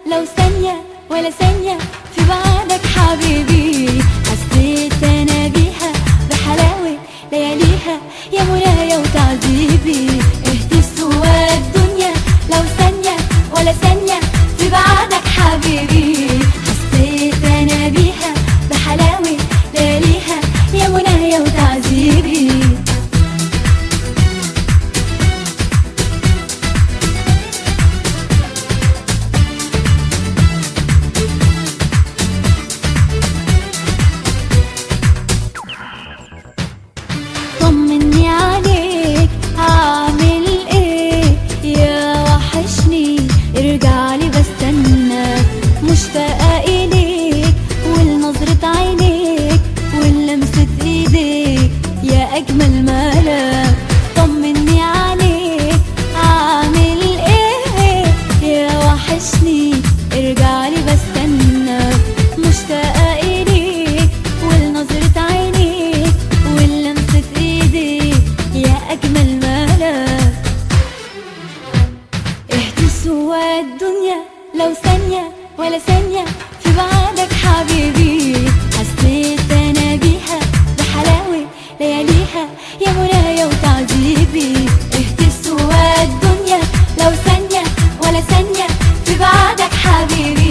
لو ثانية ولا ثانية في بعدك حبيبي حسيت أنا بيها بحلاوة لياليها يا منايا وتعذيبي اهدي سوى الدنيا لو ثانية ولا ثانية في بعدك حبيبي حسيت أنا بيها بحلاوة لياليها يا منايا وتعذيبي طمني عليك عامل ايه يا وحشني ارجع لي بستناك مشتاقة اليك ولنظرة عينيك ولمسة ايديك يا اجمل ملاك طمني عليك عامل ايه يا وحشني ارجع لي بستناك مشتاقة اليك ولنظرة عينيك ولمسة ايديك يا اجمل ملاك اهدي سوى الدنيا لو ثانية ولا ثانية في بعدك حبيبي حسيت انا بيها بحلاوة لياليها يا منايا وتعذيبي اهدي سوى الدنيا لو ثانية ولا ثانية في بعدك حبيبي